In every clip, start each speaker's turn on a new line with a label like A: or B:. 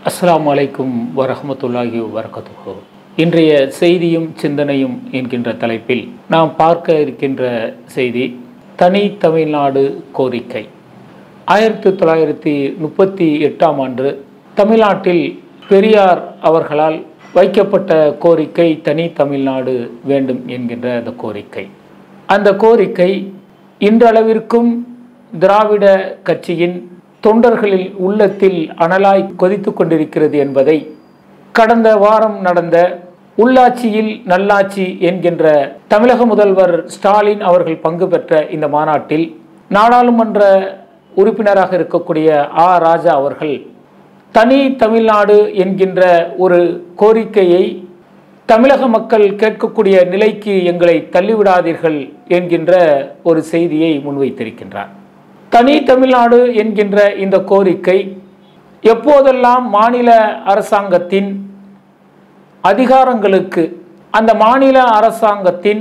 A: அஸ்ஸலாமு அலைக்கும் வரஹமத்துல்லாஹி வரகத்துஹு இன்றைய செய்தியும் சிந்தனையும் என்கின்ற தலைப்பில் நாம் பார்க்க இருக்கின்ற செய்தி தனி தமிழ்நாடு கோரிக்கை ஆயிரத்தி தொள்ளாயிரத்தி முப்பத்தி எட்டாம் ஆண்டு தமிழ்நாட்டில் பெரியார் அவர்களால் வைக்கப்பட்ட கோரிக்கை தனி தமிழ்நாடு வேண்டும் என்கின்ற அந்த கோரிக்கை அந்த கோரிக்கை இன்றளவிற்கும் திராவிட கட்சியின் தொண்டர்களில் உள்ளத்தில் அனலாய் கொதித்து கொண்டிருக்கிறது என்பதை கடந்த வாரம் நடந்த உள்ளாட்சியில் நல்லாட்சி என்கின்ற தமிழக முதல்வர் ஸ்டாலின் அவர்கள் பங்கு பெற்ற இந்த மாநாட்டில் நாடாளுமன்ற உறுப்பினராக இருக்கக்கூடிய ஆ ராஜா அவர்கள் தனி தமிழ்நாடு என்கின்ற ஒரு கோரிக்கையை தமிழக மக்கள் கேட்கக்கூடிய நிலைக்கு எங்களை தள்ளிவிடாதீர்கள் என்கின்ற ஒரு செய்தியை முன்வைத்திருக்கின்றார் தனி தமிழ்நாடு என்கின்ற இந்த கோரிக்கை எப்போதெல்லாம் மாநில அரசாங்கத்தின் அதிகாரங்களுக்கு அந்த மாநில அரசாங்கத்தின்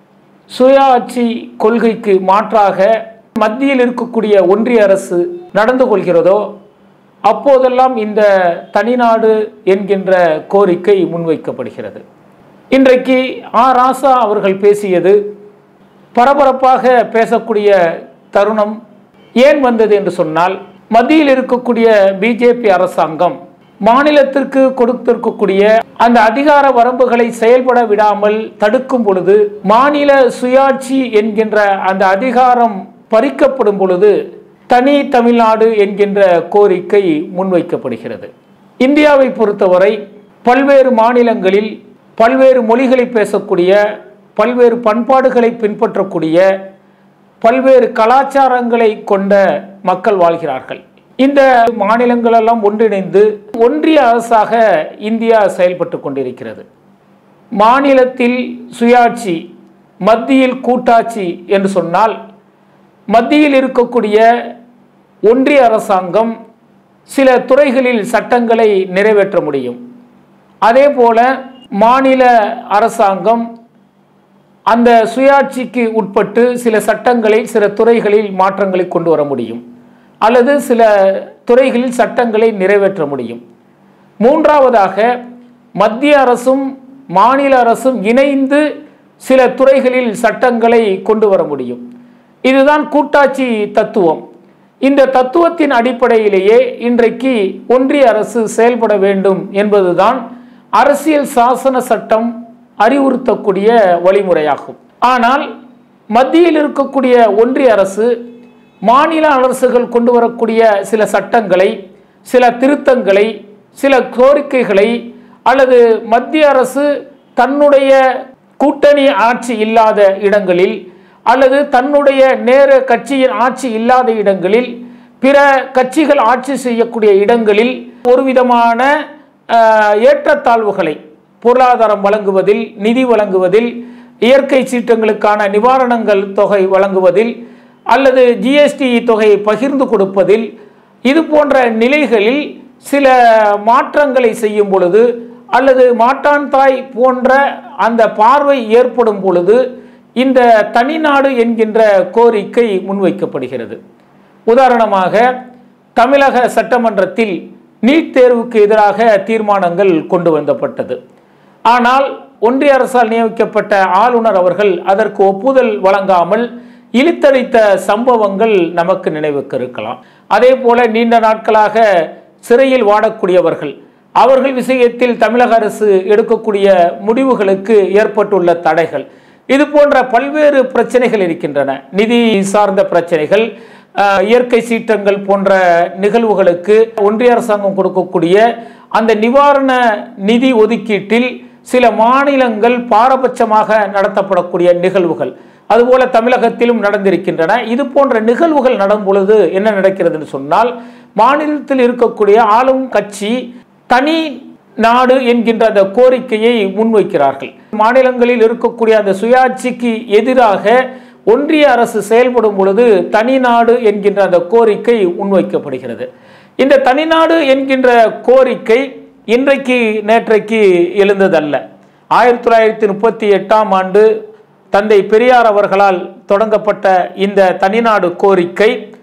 A: சுயாட்சி கொள்கைக்கு மாற்றாக மத்தியில் இருக்கக்கூடிய ஒன்றிய அரசு நடந்து கொள்கிறதோ அப்போதெல்லாம் இந்த தனிநாடு என்கின்ற கோரிக்கை முன்வைக்கப்படுகிறது இன்றைக்கு ஆ ராசா அவர்கள் பேசியது பரபரப்பாக பேசக்கூடிய தருணம் ஏன் வந்தது என்று சொன்னால் மத்தியில் இருக்கக்கூடிய பிஜேபி அரசாங்கம் மாநிலத்திற்கு கொடுத்திருக்கக்கூடிய அந்த அதிகார வரம்புகளை செயல்பட விடாமல் தடுக்கும் பொழுது மாநில சுயாட்சி என்கின்ற அந்த அதிகாரம் பறிக்கப்படும் பொழுது தனி தமிழ்நாடு என்கின்ற கோரிக்கை முன்வைக்கப்படுகிறது இந்தியாவை பொறுத்தவரை பல்வேறு மாநிலங்களில் பல்வேறு மொழிகளை பேசக்கூடிய பல்வேறு பண்பாடுகளை பின்பற்றக்கூடிய பல்வேறு கலாச்சாரங்களை கொண்ட மக்கள் வாழ்கிறார்கள் இந்த மாநிலங்களெல்லாம் ஒன்றிணைந்து ஒன்றிய அரசாக இந்தியா செயல்பட்டு கொண்டிருக்கிறது மாநிலத்தில் சுயாட்சி மத்தியில் கூட்டாட்சி என்று சொன்னால் மத்தியில் இருக்கக்கூடிய ஒன்றிய அரசாங்கம் சில துறைகளில் சட்டங்களை நிறைவேற்ற முடியும் அதே போல மாநில அரசாங்கம் அந்த சுயாட்சிக்கு உட்பட்டு சில சட்டங்களை சில துறைகளில் மாற்றங்களை கொண்டு வர முடியும் அல்லது சில துறைகளில் சட்டங்களை நிறைவேற்ற முடியும் மூன்றாவதாக மத்திய அரசும் மாநில அரசும் இணைந்து சில துறைகளில் சட்டங்களை கொண்டு வர முடியும் இதுதான் கூட்டாட்சி தத்துவம் இந்த தத்துவத்தின் அடிப்படையிலேயே இன்றைக்கு ஒன்றிய அரசு செயல்பட வேண்டும் என்பதுதான் அரசியல் சாசன சட்டம் அறிவுறுத்தக்கூடிய வழிமுறையாகும் ஆனால் மத்தியில் இருக்கக்கூடிய ஒன்றிய அரசு மாநில அரசுகள் கொண்டு வரக்கூடிய சில சட்டங்களை சில திருத்தங்களை சில கோரிக்கைகளை அல்லது மத்திய அரசு தன்னுடைய கூட்டணி ஆட்சி இல்லாத இடங்களில் அல்லது தன்னுடைய நேர கட்சியின் ஆட்சி இல்லாத இடங்களில் பிற கட்சிகள் ஆட்சி செய்யக்கூடிய இடங்களில் ஒரு விதமான ஏற்றத்தாழ்வுகளை பொருளாதாரம் வழங்குவதில் நிதி வழங்குவதில் இயற்கை சீற்றங்களுக்கான நிவாரணங்கள் தொகை வழங்குவதில் அல்லது ஜிஎஸ்டி தொகையை பகிர்ந்து கொடுப்பதில் இது போன்ற நிலைகளில் சில மாற்றங்களை செய்யும் பொழுது அல்லது மாட்டான் தாய் போன்ற அந்த பார்வை ஏற்படும் பொழுது இந்த தனிநாடு என்கின்ற கோரிக்கை முன்வைக்கப்படுகிறது உதாரணமாக தமிழக சட்டமன்றத்தில் நீட் தேர்வுக்கு எதிராக தீர்மானங்கள் கொண்டு வந்தப்பட்டது ஆனால் ஒன்றிய அரசால் நியமிக்கப்பட்ட ஆளுநர் அவர்கள் அதற்கு ஒப்புதல் வழங்காமல் இழுத்தடித்த சம்பவங்கள் நமக்கு நினைவுக்கு இருக்கலாம் அதே போல நீண்ட நாட்களாக சிறையில் வாடக்கூடியவர்கள் அவர்கள் விஷயத்தில் தமிழக அரசு எடுக்கக்கூடிய முடிவுகளுக்கு ஏற்பட்டுள்ள தடைகள் இது போன்ற பல்வேறு பிரச்சனைகள் இருக்கின்றன நிதி சார்ந்த பிரச்சனைகள் இயற்கை சீற்றங்கள் போன்ற நிகழ்வுகளுக்கு ஒன்றிய அரசாங்கம் கொடுக்கக்கூடிய அந்த நிவாரண நிதி ஒதுக்கீட்டில் சில மாநிலங்கள் பாரபட்சமாக நடத்தப்படக்கூடிய நிகழ்வுகள் அதுபோல தமிழகத்திலும் நடந்திருக்கின்றன இது போன்ற நிகழ்வுகள் நடும் பொழுது என்ன நடக்கிறதுன்னு சொன்னால் மாநிலத்தில் இருக்கக்கூடிய ஆளும் கட்சி தனி நாடு என்கின்ற அந்த கோரிக்கையை முன்வைக்கிறார்கள் மாநிலங்களில் இருக்கக்கூடிய அந்த சுயாட்சிக்கு எதிராக ஒன்றிய அரசு செயல்படும் பொழுது தனிநாடு என்கின்ற அந்த கோரிக்கை முன்வைக்கப்படுகிறது இந்த தனிநாடு என்கின்ற கோரிக்கை இன்றைக்கு நேற்றைக்கு எழுந்ததல்ல ஆயிரத்தி தொள்ளாயிரத்தி முப்பத்தி எட்டாம் ஆண்டு தந்தை பெரியார் அவர்களால் தொடங்கப்பட்ட இந்த தனிநாடு கோரிக்கை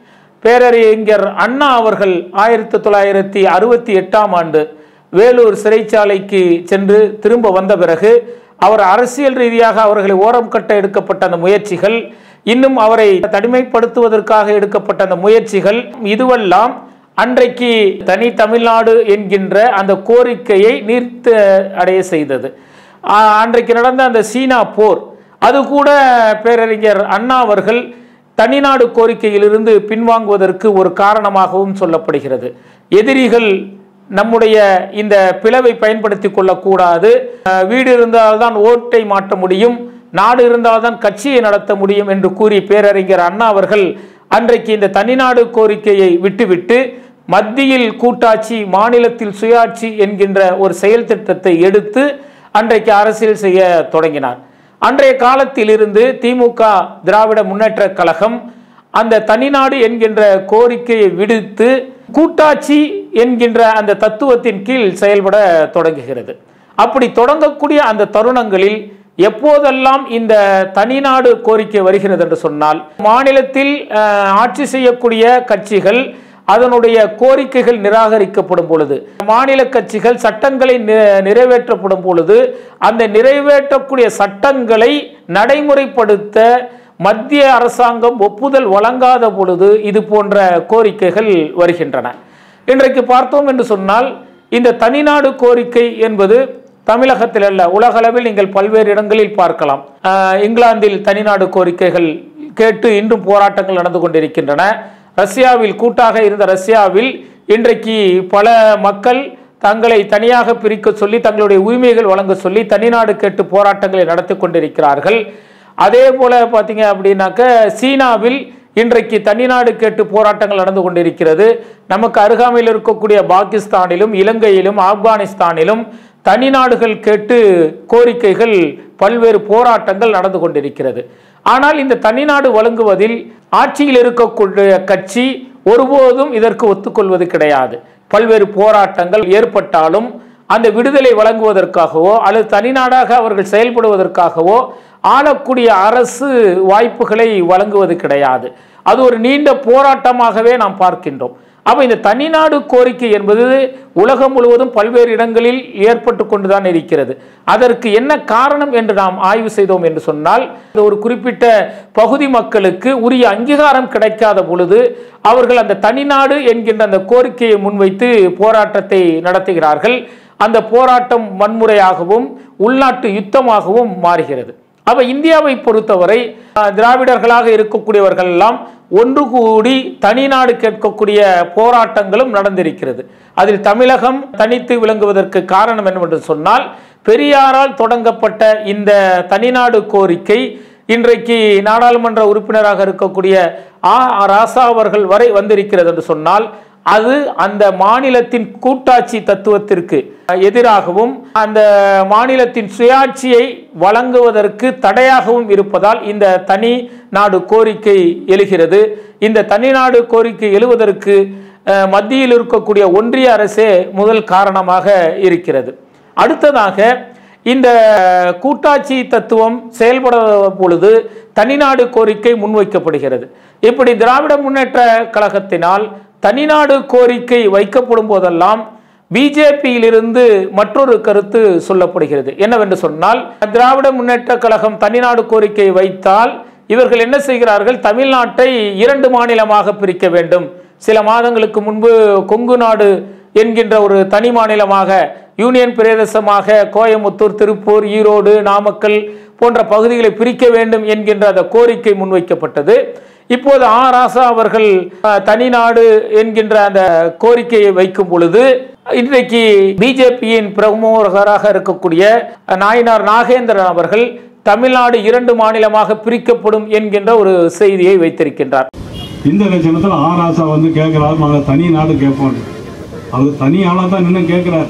A: பேரறிஞர் அண்ணா அவர்கள் ஆயிரத்தி தொள்ளாயிரத்தி அறுபத்தி எட்டாம் ஆண்டு வேலூர் சிறைச்சாலைக்கு சென்று திரும்ப வந்த பிறகு அவர் அரசியல் ரீதியாக அவர்களை ஓரம் கட்ட எடுக்கப்பட்ட அந்த முயற்சிகள் இன்னும் அவரை தனிமைப்படுத்துவதற்காக எடுக்கப்பட்ட அந்த முயற்சிகள் இதுவெல்லாம் அன்றைக்கு தனி தமிழ்நாடு என்கின்ற அந்த கோரிக்கையை நீர்த்து அடைய செய்தது ஆ, அன்றைக்கு நடந்த அந்த சீனா போர் அது கூட பேரறிஞர் அண்ணா அவர்கள் தனிநாடு கோரிக்கையிலிருந்து பின்வாங்குவதற்கு ஒரு காரணமாகவும் சொல்லப்படுகிறது எதிரிகள் நம்முடைய இந்த பிளவை பயன்படுத்தி கொள்ளக்கூடாது அஹ், வீடு இருந்தால்தான் ஓட்டை மாற்ற முடியும் நாடு இருந்தால்தான் கட்சியை நடத்த முடியும் என்று கூறி பேரறிஞர் அண்ணா அவர்கள் அன்றைக்கு இந்த தனிநாடு கோரிக்கையை விட்டுவிட்டு மத்தியில் கூட்டாட்சி மாநிலத்தில் சுயாட்சி என்கின்ற ஒரு செயல் திட்டத்தை எடுத்து அன்றைக்கு அரசியல் செய்ய தொடங்கினார் அன்றைய காலத்திலிருந்து திமுக திராவிட முன்னேற்றக் கழகம் அந்த தனிநாடு என்கின்ற கோரிக்கையை விடுத்து கூட்டாட்சி என்கின்ற அந்த தத்துவத்தின் கீழ் செயல்பட தொடங்குகிறது அப்படி தொடங்கக்கூடிய அந்த தருணங்களில் எப்போதெல்லாம் இந்த தனிநாடு கோரிக்கை வருகிறது என்று சொன்னால் மாநிலத்தில் அஹ், ஆட்சி செய்யக்கூடிய கட்சிகள் அதனுடைய கோரிக்கைகள் நிராகரிக்கப்படும் பொழுது மாநில கட்சிகள் சட்டங்களை நி- நிறைவேற்றப்படும் பொழுது அந்த நிறைவேற்றக்கூடிய சட்டங்களை நடைமுறைப்படுத்த மத்திய அரசாங்கம் ஒப்புதல் வழங்காத பொழுது இது போன்ற கோரிக்கைகள் வருகின்றன இன்றைக்கு பார்த்தோம் என்று சொன்னால் இந்த தனிநாடு கோரிக்கை என்பது தமிழகத்தில் அல்ல உலகளவில் நீங்கள் பல்வேறு இடங்களில் பார்க்கலாம் ஆஹ் இங்கிலாந்தில் தனிநாடு கோரிக்கைகள் கேட்டு இன்றும் போராட்டங்கள் நடந்து கொண்டிருக்கின்றன ரஷ்யாவில் கூட்டாக இருந்த ரஷ்யாவில் இன்றைக்கு பல மக்கள் தங்களை தனியாக பிரிக்க சொல்லி தங்களுடைய உரிமைகள் வழங்க சொல்லி தனிநாடு கேட்டு போராட்டங்களை நடத்தி கொண்டிருக்கிறார்கள் அதே போல பார்த்தீங்க அப்படின்னாக்க சீனாவில் இன்றைக்கு தனிநாடு கேட்டு போராட்டங்கள் நடந்து கொண்டிருக்கிறது நமக்கு அருகாமையில் இருக்கக்கூடிய பாகிஸ்தானிலும் இலங்கையிலும் ஆப்கானிஸ்தானிலும் தனிநாடுகள் கேட்டு கோரிக்கைகள் பல்வேறு போராட்டங்கள் நடந்து கொண்டிருக்கிறது ஆனால் இந்த தனிநாடு வழங்குவதில் ஆட்சியில் இருக்கக்கூடிய கட்சி ஒருபோதும் இதற்கு ஒத்துக்கொள்வது கிடையாது பல்வேறு போராட்டங்கள் ஏற்பட்டாலும் அந்த விடுதலை வழங்குவதற்காகவோ அல்லது தனிநாடாக அவர்கள் செயல்படுவதற்காகவோ ஆளக்கூடிய அரசு வாய்ப்புகளை வழங்குவது கிடையாது அது ஒரு நீண்ட போராட்டமாகவே நாம் பார்க்கின்றோம் அப்ப இந்த தனிநாடு கோரிக்கை என்பது உலகம் முழுவதும் பல்வேறு இடங்களில் ஏற்பட்டு கொண்டுதான் இருக்கிறது அதற்கு என்ன காரணம் என்று நாம் ஆய்வு செய்தோம் என்று சொன்னால் இந்த ஒரு குறிப்பிட்ட பகுதி மக்களுக்கு உரிய அங்கீகாரம் கிடைக்காத பொழுது அவர்கள் அந்த தனிநாடு என்கின்ற அந்த கோரிக்கையை முன்வைத்து போராட்டத்தை நடத்துகிறார்கள் அந்த போராட்டம் வன்முறையாகவும் உள்நாட்டு யுத்தமாகவும் மாறுகிறது அப்ப இந்தியாவை பொறுத்தவரை அஹ், திராவிடர்களாக இருக்கக்கூடியவர்கள் எல்லாம் ஒன்று கூடி தனிநாடு கேட்கக்கூடிய போராட்டங்களும் நடந்திருக்கிறது அதில் தமிழகம் தனித்து விளங்குவதற்கு காரணம் என்னவென்று சொன்னால் பெரியாரால் தொடங்கப்பட்ட இந்த தனிநாடு கோரிக்கை இன்றைக்கு நாடாளுமன்ற உறுப்பினராக இருக்கக்கூடிய ஆ ராசா அவர்கள் வரை வந்திருக்கிறது என்று சொன்னால் அது அந்த மாநிலத்தின் கூட்டாட்சி தத்துவத்திற்கு எதிராகவும் அந்த மாநிலத்தின் சுயாட்சியை வழங்குவதற்கு தடையாகவும் இருப்பதால் இந்த தனி நாடு கோரிக்கை எழுகிறது இந்த தனிநாடு கோரிக்கை எழுவதற்கு அஹ், மத்தியில் இருக்கக்கூடிய ஒன்றிய அரசே முதல் காரணமாக இருக்கிறது அடுத்ததாக இந்த கூட்டாட்சி தத்துவம் செயல்பட பொழுது தனிநாடு கோரிக்கை முன்வைக்கப்படுகிறது இப்படி திராவிட முன்னேற்ற கழகத்தினால் தனிநாடு கோரிக்கை வைக்கப்படும் போதெல்லாம் பிஜேபியிலிருந்து மற்றொரு கருத்து சொல்லப்படுகிறது என்னவென்று சொன்னால் திராவிட முன்னேற்ற கழகம் தனிநாடு கோரிக்கை வைத்தால் இவர்கள் என்ன செய்கிறார்கள் தமிழ்நாட்டை இரண்டு மாநிலமாக பிரிக்க வேண்டும் சில மாதங்களுக்கு முன்பு கொங்கு நாடு என்கின்ற ஒரு தனி மாநிலமாக யூனியன் பிரதேசமாக கோயமுத்தூர் திருப்பூர் ஈரோடு நாமக்கல் போன்ற பகுதிகளை பிரிக்க வேண்டும் என்கின்ற அந்த கோரிக்கை முன்வைக்கப்பட்டது இப்போது ஆ ராசா அவர்கள் அஹ், தனிநாடு என்கின்ற அந்த கோரிக்கையை வைக்கும் பொழுது இன்றைக்கு பிஜேபியின் பிரமுகராக இருக்கக்கூடிய நாயனார் நாகேந்திரன் அவர்கள் தமிழ்நாடு இரண்டு மாநிலமாக பிரிக்கப்படும் என்கின்ற ஒரு செய்தியை வைத்திருக்கின்றார்
B: இந்த லட்சணத்தில் ஆர் ஆசா வந்து கேட்குறாரு நாங்கள் தனி நாடு கேட்போம் அவர் தனி ஆளாக தான் நின்று கேட்குறாரு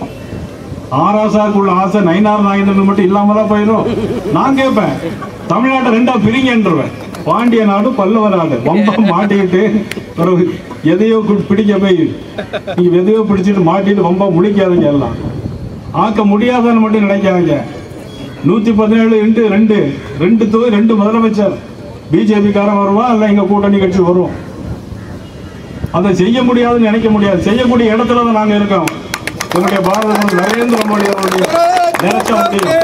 B: ஆர் ஆசாக்குள்ள ஆசை நயினார் நாகேந்திரன் மட்டும் இல்லாம தான் போயிடும் நான் கேட்பேன் தமிழ்நாட்டை ரெண்டா பிரிங்கன்றவன் பாண்டிய நாடு பல்லவ நாடு ரொம்ப மாட்டிக்கிட்டு பிறகு எதையோ கு- பிடிக்க போய் நீங்க எதையோ பிடிச்சிட்டு மாட்டிட்டு ரொம்ப முழிக்காதீங்க எல்லாம் ஆக்க முடியாதான்னு மட்டும் நினைக்காதீங்க நூத்தி பதினேழு இன்ட்டு ரெண்டு ரெண்டு தொகுதி ரெண்டு முதலமைச்சர் பிஜேபி காரன் வருவான் இல்ல எங்க கூட்டணி கட்சி வரும் அதை செய்ய முடியாதுன்னு நினைக்க முடியாது செய்யக்கூடிய இடத்துல தான் நாங்க இருக்கோம் என்னுடைய பாரத பிரதமர் நரேந்திர மோடி அவருடைய நினைச்ச முடியும்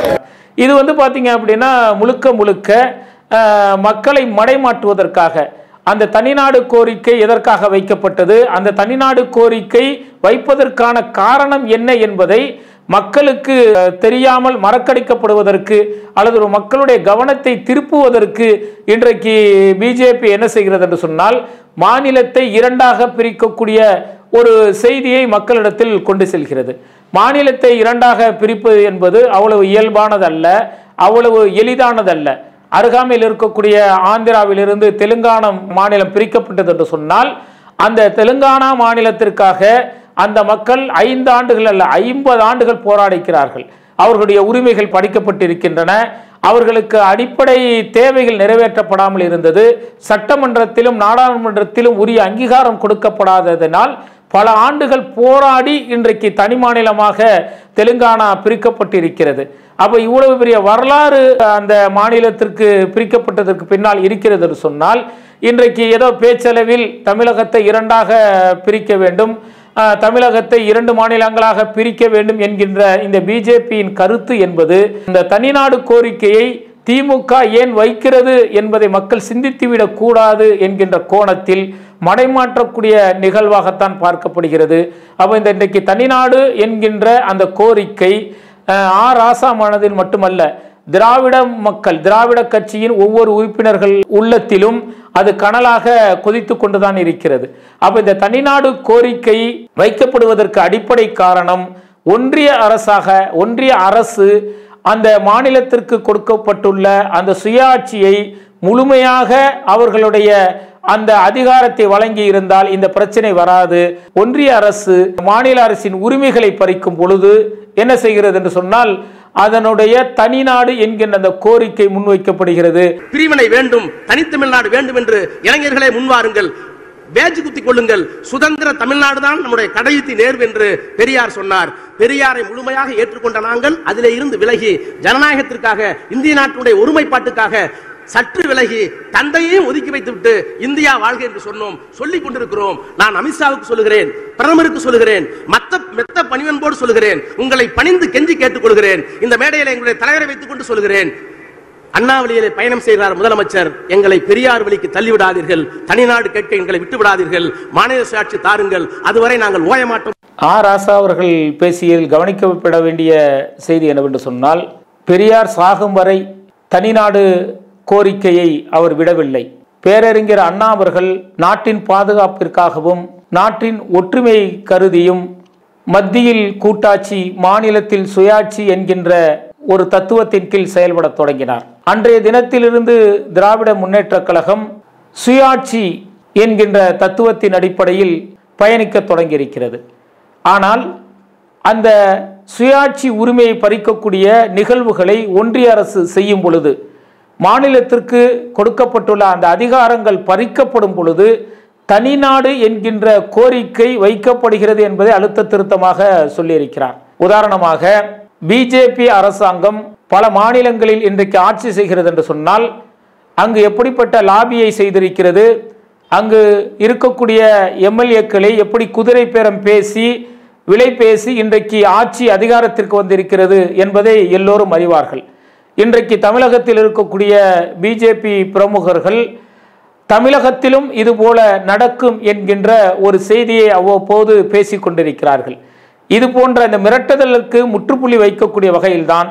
A: இது வந்து பார்த்தீங்க அப்படின்னா முழுக்க முழுக்க அஹ், மக்களை மடைமாற்றுவதற்காக அந்த தனிநாடு கோரிக்கை எதற்காக வைக்கப்பட்டது அந்த தனிநாடு கோரிக்கை வைப்பதற்கான காரணம் என்ன என்பதை மக்களுக்கு அஹ், தெரியாமல் மறக்கடிக்கப்படுவதற்கு அல்லது ஒரு மக்களுடைய கவனத்தை திருப்புவதற்கு இன்றைக்கு பிஜேபி என்ன செய்கிறது என்று சொன்னால் மாநிலத்தை இரண்டாக பிரிக்கக்கூடிய ஒரு செய்தியை மக்களிடத்தில் கொண்டு செல்கிறது மாநிலத்தை இரண்டாக பிரிப்பது என்பது அவ்வளவு இயல்பானதல்ல அவ்வளவு எளிதானதல்ல அருகாமையில் இருக்கக்கூடிய ஆந்திராவிலிருந்து தெலுங்கானா மாநிலம் பிரிக்கப்பட்டது என்று சொன்னால் அந்த தெலுங்கானா மாநிலத்திற்காக அந்த மக்கள் ஐந்து ஆண்டுகள் அல்ல ஐம்பது ஆண்டுகள் போராடிக்கிறார்கள் அவர்களுடைய உரிமைகள் படிக்கப்பட்டிருக்கின்றன அவர்களுக்கு அடிப்படை தேவைகள் நிறைவேற்றப்படாமல் இருந்தது சட்டமன்றத்திலும் நாடாளுமன்றத்திலும் உரிய அங்கீகாரம் கொடுக்கப்படாததினால் பல ஆண்டுகள் போராடி இன்றைக்கு தனி மாநிலமாக தெலுங்கானா பிரிக்கப்பட்டிருக்கிறது அப்போ இவ்வளவு பெரிய வரலாறு அந்த மாநிலத்திற்கு பிரிக்கப்பட்டதற்கு பின்னால் இருக்கிறது என்று சொன்னால் இன்றைக்கு ஏதோ பேச்சளவில் தமிழகத்தை இரண்டாக பிரிக்க வேண்டும் அஹ், தமிழகத்தை இரண்டு மாநிலங்களாக பிரிக்க வேண்டும் என்கின்ற இந்த பிஜேபியின் கருத்து என்பது இந்த தனிநாடு கோரிக்கையை திமுக ஏன் வைக்கிறது என்பதை மக்கள் சிந்தித்துவிடக் கூடாது என்கின்ற கோணத்தில் மடைமாற்றக்கூடிய நிகழ்வாகத்தான் பார்க்கப்படுகிறது அப்போ இந்த இன்றைக்கு தனிநாடு என்கின்ற அந்த கோரிக்கை அஹ், ஆ ராசா மனதில் மட்டுமல்ல திராவிட மக்கள் திராவிட கட்சியின் ஒவ்வொரு உறுப்பினர்கள் உள்ளத்திலும் அது கனலாக கொதித்து கொண்டுதான் இருக்கிறது அப்ப இந்த தனிநாடு கோரிக்கை வைக்கப்படுவதற்கு அடிப்படை காரணம் ஒன்றிய அரசாக ஒன்றிய அரசு அந்த மாநிலத்திற்கு கொடுக்கப்பட்டுள்ள அந்த சுயாட்சியை முழுமையாக அவர்களுடைய அந்த அதிகாரத்தை வழங்கி இருந்தால் இந்த பிரச்சனை வராது ஒன்றிய அரசு மாநில அரசின் உரிமைகளை பறிக்கும் பொழுது என்ன செய்கிறது என்று சொன்னால் அதனுடைய தனிநாடு என்கின்ற அந்த கோரிக்கை முன்வைக்கப்படுகிறது
C: பிரிவினை வேண்டும் தனித்தமிழ்நாடு வேண்டும் என்று இளைஞர்களே முன்வாருங்கள் பேஜ் குத்திக் கொள்ளுங்கள் சுதந்திர தமிழ்நாடு தான் நம்முடைய கடையுத்தி நேர்வு என்று பெரியார் சொன்னார் பெரியாரை முழுமையாக ஏற்றுக்கொண்ட நாங்கள் அதிலே இருந்து விலகி ஜனநாயகத்திற்காக இந்திய நாட்டுடைய ஒருமைப்பாட்டுக்காக சற்று விலகி தந்தையையும் ஒதுக்கி வைத்துவிட்டு இந்தியா வாழ்க என்று சொன்னோம் சொல்லிக் கொண்டிருக்கிறோம் நான் அமித்ஷாவுக்கு சொல்லுகிறேன் பிரதமருக்கு சொல்லுகிறேன் மத்த மெத்த பணிவன்போடு சொல்லுகிறேன் உங்களை பணிந்து கெஞ்சி கேட்டுக்கொள்கிறேன் இந்த மேடையில் எங்களுடைய தலைவரை வைத்துக் கொண்டு சொல்லுகிறேன் அண்ணாவளியிலே பயணம் செய்கிறார் முதலமைச்சர் எங்களை பெரியார் வழிக்கு தள்ளிவிடாதீர்கள் தனிநாடு கேட்க எங்களை விட்டு விடாதீர்கள் மாநில சுயாட்சி தாருங்கள் அதுவரை நாங்கள் ஓய மாட்டோம்
A: ஆ ராசா அவர்கள் பேசியதில் கவனிக்கப்பட வேண்டிய செய்தி என்னவென்று சொன்னால் பெரியார் சாகும் வரை தனிநாடு கோரிக்கையை அவர் விடவில்லை பேரறிஞர் அண்ணா அவர்கள் நாட்டின் பாதுகாப்பிற்காகவும் நாட்டின் ஒற்றுமை கருதியும் மத்தியில் கூட்டாட்சி மாநிலத்தில் சுயாட்சி என்கின்ற ஒரு தத்துவத்தின் கீழ் செயல்படத் தொடங்கினார் அன்றைய தினத்திலிருந்து திராவிட முன்னேற்றக் கழகம் சுயாட்சி என்கின்ற தத்துவத்தின் அடிப்படையில் பயணிக்கத் தொடங்கியிருக்கிறது ஆனால் அந்த சுயாட்சி உரிமையை பறிக்கக்கூடிய நிகழ்வுகளை ஒன்றிய அரசு செய்யும் பொழுது மாநிலத்திற்கு கொடுக்கப்பட்டுள்ள அந்த அதிகாரங்கள் பறிக்கப்படும் பொழுது தனிநாடு என்கின்ற கோரிக்கை வைக்கப்படுகிறது என்பதை அழுத்த திருத்தமாக சொல்லியிருக்கிறார் உதாரணமாக பிஜேபி அரசாங்கம் பல மாநிலங்களில் இன்றைக்கு ஆட்சி செய்கிறது என்று சொன்னால் அங்கு எப்படிப்பட்ட லாபியை செய்திருக்கிறது அங்கு இருக்கக்கூடிய எம்எல்ஏக்களை எப்படி குதிரை பேரம் பேசி விலை பேசி இன்றைக்கு ஆட்சி அதிகாரத்திற்கு வந்திருக்கிறது என்பதை எல்லோரும் அறிவார்கள் இன்றைக்கு தமிழகத்தில் இருக்கக்கூடிய பிஜேபி பிரமுகர்கள் தமிழகத்திலும் இதுபோல நடக்கும் என்கின்ற ஒரு செய்தியை அவ்வப்போது பேசிக் கொண்டிருக்கிறார்கள் இது போன்ற இந்த மிரட்டுதலுக்கு முற்றுப்புள்ளி வைக்கக்கூடிய வகையில்தான்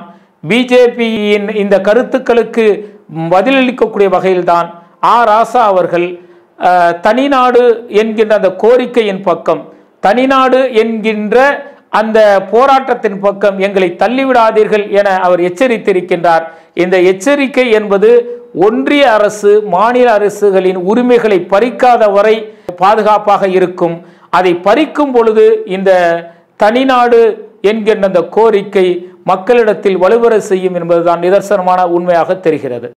A: பிஜேபியின் இந்த கருத்துக்களுக்கு பதிலளிக்கக்கூடிய வகையில்தான் ஆ ராசா அவர்கள் அஹ், தனிநாடு என்கின்ற அந்த கோரிக்கையின் பக்கம் தனிநாடு என்கின்ற அந்த போராட்டத்தின் பக்கம் எங்களை தள்ளிவிடாதீர்கள் என அவர் எச்சரித்திருக்கின்றார் இந்த எச்சரிக்கை என்பது ஒன்றிய அரசு மாநில அரசுகளின் உரிமைகளை பறிக்காத வரை பாதுகாப்பாக இருக்கும் அதை பறிக்கும் பொழுது இந்த தனிநாடு என்கின்ற அந்த கோரிக்கை மக்களிடத்தில் வலுவர செய்யும் என்பதுதான் நிதர்சனமான உண்மையாக தெரிகிறது